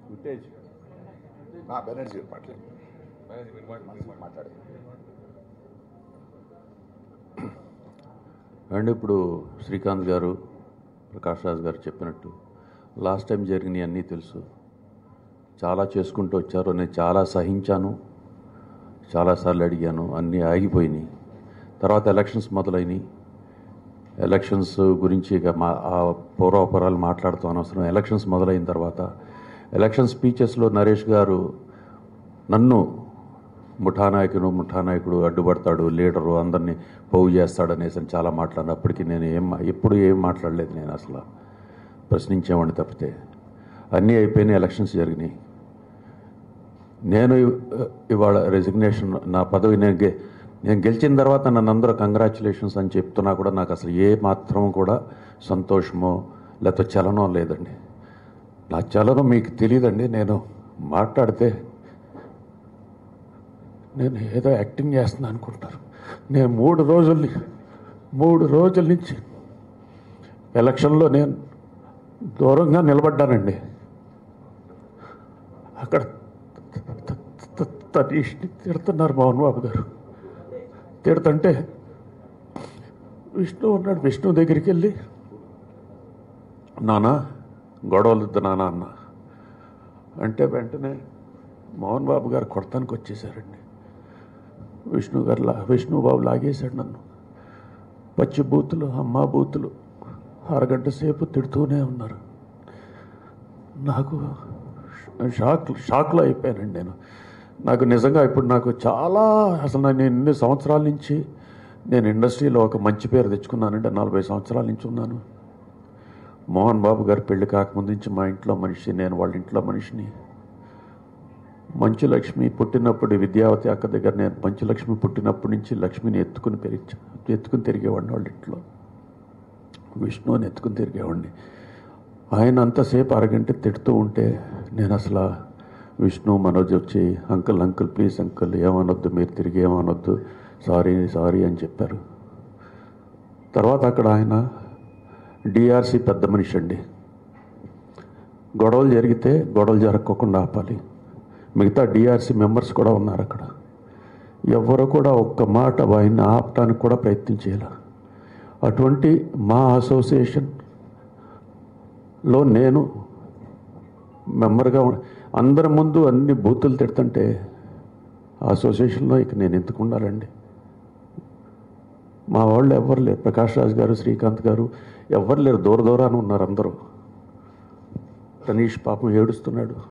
ఉత్తేజ్ నా బెనర్జీ మాట్లాడు మాట్లాడు అండ్ ఇప్పుడు శ్రీకాంత్ గారు ప్రకాష్ రాజ్ గారు చెప్పినట్టు లాస్ట్ టైం జరిగినవి అన్నీ తెలుసు చాలా చేసుకుంటూ వచ్చారు నేను చాలా సహించాను చాలాసార్లు అడిగాను అన్నీ ఆగిపోయినాయి తర్వాత ఎలక్షన్స్ మొదలైనవి ఎలక్షన్స్ గురించి ఇక మా ఆ పూర్వాపరాలు మాట్లాడుతూ అనవసరం ఎలక్షన్స్ మొదలైన తర్వాత ఎలక్షన్ స్పీచెస్లో నరేష్ గారు నన్ను ముఠానాయకుడు ముఠానాయకుడు అడ్డుపడతాడు లీడరు అందరినీ పోగు చేస్తాడు అనేసి అని చాలా మాట్లాడిన అప్పటికి నేను ఏం ఎప్పుడు ఏం మాట్లాడలేదు నేను అసలు ప్రశ్నించేవాడిని తప్పితే అన్నీ అయిపోయినాయి ఎలక్షన్స్ జరిగినాయి నేను ఇవ్- ఇవాళ రెసిగ్నేషన్ నా పదవి నేను గె నేను గెలిచిన తర్వాత నన్ను అందరూ కంగ్రాచులేషన్స్ అని చెప్తున్నా కూడా నాకు అసలు ఏ మాత్రం కూడా సంతోషమో లేకపోతే చలనం లేదండి నా చలనం మీకు తెలియదండి నేను మాట్లాడితే నేను ఏదో యాక్టింగ్ చేస్తున్నా అనుకుంటారు నేను మూడు రోజుల్ని మూడు రోజుల నుంచి ఎలక్షన్లో నేను దూరంగా నిలబడ్డానండి అక్కడ త- త- తనీష్ని తిడుతున్నారు మోహన్ బాబు గారు తిడుతుంటే విష్ణు ఉన్నాడు విష్ణు దగ్గరికి వెళ్ళి నానా గొడవలొద్దు నానా అన్న అంటే వెంటనే మోహన్ బాబు గారు కొడతానికి వచ్చేసారండి విష్ణు గారు లా విష్ణు బాబు లాగేశాడు నన్ను పచ్చి బూతులు అమ్మ బూతులు అరగంట సేపు తిడుతూనే ఉన్నారు నాకు షాక్ షాక్లో అయిపోయానండి నేను నాకు నిజంగా ఇప్పుడు నాకు చాలా అసలు నేను ఎన్ని సంవత్సరాల నుంచి నేను ఇండస్ట్రీలో ఒక మంచి పేరు తెచ్చుకున్నానంటే నలభై సంవత్సరాల నుంచి ఉన్నాను మోహన్ బాబు గారు పెళ్లి కాకముందు నుంచి మా ఇంట్లో మనిషి నేను వాళ్ళ ఇంట్లో మనిషిని మంచు లక్ష్మి పుట్టినప్పుడు విద్యావతి అక్క దగ్గర నేను మంచు లక్ష్మి పుట్టినప్పటి నుంచి లక్ష్మిని ఎత్తుకుని పెరిచా ఎత్తుకుని తిరిగేవాడిని వాళ్ళ ఇంట్లో విష్ణుని ఎత్తుకుని తిరిగేవాడిని ఆయన అంతసేపు అరగంట తిడుతూ ఉంటే నేను అసలు విష్ణు మనోజ్ వచ్చి అంకుల్ అంకుల్ ప్లీజ్ అంకుల్ ఏమనొద్దు మీరు తిరిగి ఏమనొద్దు సారీ సారీ అని చెప్పారు తర్వాత అక్కడ ఆయన డిఆర్సి పెద్ద మనిషి అండి గొడవలు జరిగితే గొడవలు జరగకుండా ఆపాలి మిగతా డిఆర్సి మెంబర్స్ కూడా ఉన్నారు అక్కడ ఎవరు కూడా ఒక్క మాట ఆయన్ని ఆపటానికి కూడా ప్రయత్నం చేయాలి అటువంటి మా అసోసియేషన్లో నేను మెంబర్గా ఉం- అందరి ముందు అన్ని బూతులు తిడుతుంటే ఆ అసోసియేషన్లో ఇక నేను ఎందుకు ఉండాలండి మా వాళ్ళు ఎవరు లేరు ప్రకాష్ రాజ్ గారు శ్రీకాంత్ గారు ఎవరు లేరు దూర దూరాన ఉన్నారు అందరూ తనీష్ పాపం ఏడుస్తున్నాడు